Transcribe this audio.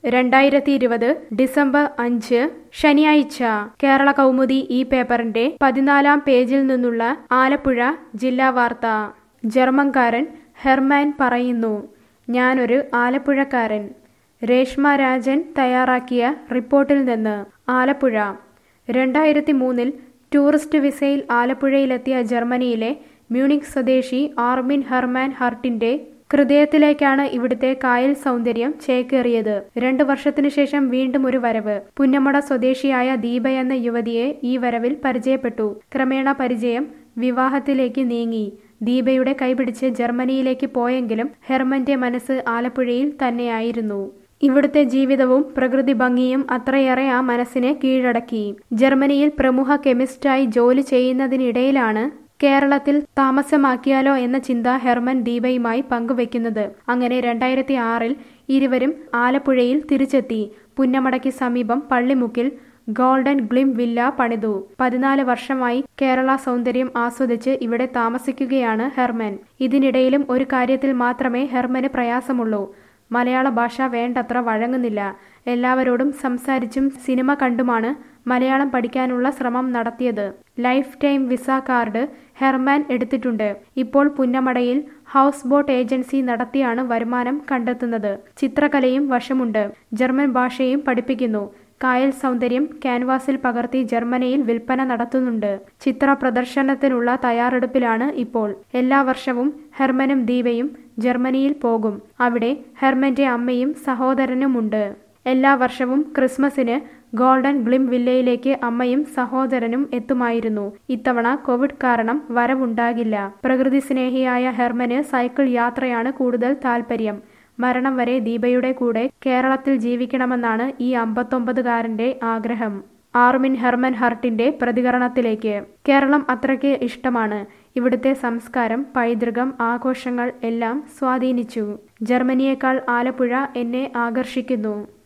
രണ്ടായിരത്തി ഇരുപത് ഡിസംബർ അഞ്ച് ശനിയാഴ്ച കേരള കൗമുദി ഈ പേപ്പറിന്റെ പതിനാലാം പേജിൽ നിന്നുള്ള ആലപ്പുഴ ജില്ലാ വാർത്ത ജർമ്മൻകാരൻ ഹെർമാൻ പറയുന്നു ഞാനൊരു ആലപ്പുഴക്കാരൻ രേഷ്മ രാജൻ തയ്യാറാക്കിയ റിപ്പോർട്ടിൽ നിന്ന് ആലപ്പുഴ രണ്ടായിരത്തി മൂന്നിൽ ടൂറിസ്റ്റ് വിസയിൽ ആലപ്പുഴയിലെത്തിയ ജർമ്മനിയിലെ മ്യൂണിക് സ്വദേശി ആർമിൻ ഹെർമാൻ ഹർട്ടിന്റെ ഹൃദയത്തിലേക്കാണ് ഇവിടുത്തെ കായൽ സൗന്ദര്യം ചേക്കേറിയത് രണ്ടു വർഷത്തിനു ശേഷം വീണ്ടും ഒരു വരവ് പുന്നമട സ്വദേശിയായ ദീപ എന്ന യുവതിയെ ഈ വരവിൽ പരിചയപ്പെട്ടു ക്രമേണ പരിചയം വിവാഹത്തിലേക്ക് നീങ്ങി ദീപയുടെ കൈപിടിച്ച് ജർമ്മനിയിലേക്ക് പോയെങ്കിലും ഹെർമന്റെ മനസ്സ് ആലപ്പുഴയിൽ തന്നെയായിരുന്നു ഇവിടുത്തെ ജീവിതവും പ്രകൃതി ഭംഗിയും അത്രയേറെ ആ മനസ്സിനെ കീഴടക്കി ജർമ്മനിയിൽ പ്രമുഖ കെമിസ്റ്റായി ജോലി ചെയ്യുന്നതിനിടയിലാണ് കേരളത്തിൽ താമസമാക്കിയാലോ എന്ന ചിന്ത ഹെർമൻ ദീപയുമായി പങ്കുവെക്കുന്നത് അങ്ങനെ രണ്ടായിരത്തി ആറിൽ ഇരുവരും ആലപ്പുഴയിൽ തിരിച്ചെത്തി പുന്നമടയ്ക്ക് സമീപം പള്ളിമുക്കിൽ ഗോൾഡൻ ഗ്ലിം വില്ല പണിതു പതിനാല് വർഷമായി കേരള സൗന്ദര്യം ആസ്വദിച്ച് ഇവിടെ താമസിക്കുകയാണ് ഹെർമൻ ഇതിനിടയിലും ഒരു കാര്യത്തിൽ മാത്രമേ ഹെർമന് പ്രയാസമുള്ളൂ മലയാള ഭാഷ വേണ്ടത്ര വഴങ്ങുന്നില്ല എല്ലാവരോടും സംസാരിച്ചും സിനിമ കണ്ടുമാണ് മലയാളം പഠിക്കാനുള്ള ശ്രമം നടത്തിയത് life time visa card Herman എടുത്തിട്ടുണ്ട് ഇപ്പോൾ പുന്നമടയിൽ ഹൗസ് ബോട്ട് ഏജൻസി നടത്തിയാണ് വരുമാനം കണ്ടെത്തുന്നത് ചിത്രകലയും വശമുണ്ട് ജർമ്മൻ ഭാഷയും പഠിപ്പിക്കുന്നു കായൽ സൗന്ദര്യം ക്യാൻവാസിൽ പകർത്തി ജർമ്മനിയിൽ വിൽപ്പന നടത്തുന്നുണ്ട് ചിത്ര പ്രദർശനത്തിനുള്ള തയ്യാറെടുപ്പിലാണ് ഇപ്പോൾ എല്ലാ വർഷവും ഹെർമനും ദീപയും ജർമ്മനിയിൽ പോകും അവിടെ ഹെർമന്റെ അമ്മയും സഹോദരനുമുണ്ട് എല്ലാ വർഷവും ക്രിസ്മസിന് ഗോൾഡൻ ഗ്ലിം വില്ലയിലേക്ക് അമ്മയും സഹോദരനും എത്തുമായിരുന്നു ഇത്തവണ കോവിഡ് കാരണം വരവുണ്ടാകില്ല പ്രകൃതി സ്നേഹിയായ ഹെർമന് സൈക്കിൾ യാത്രയാണ് കൂടുതൽ താല്പര്യം മരണം വരെ ദീപയുടെ കൂടെ കേരളത്തിൽ ജീവിക്കണമെന്നാണ് ഈ അമ്പത്തൊമ്പതുകാരന്റെ ആഗ്രഹം ആർമിൻ ഹെർമൻ ഹർട്ടിന്റെ പ്രതികരണത്തിലേക്ക് കേരളം അത്രയ്ക്ക് ഇഷ്ടമാണ് ഇവിടുത്തെ സംസ്കാരം പൈതൃകം ആഘോഷങ്ങൾ എല്ലാം സ്വാധീനിച്ചു ജർമ്മനിയേക്കാൾ ആലപ്പുഴ എന്നെ ആകർഷിക്കുന്നു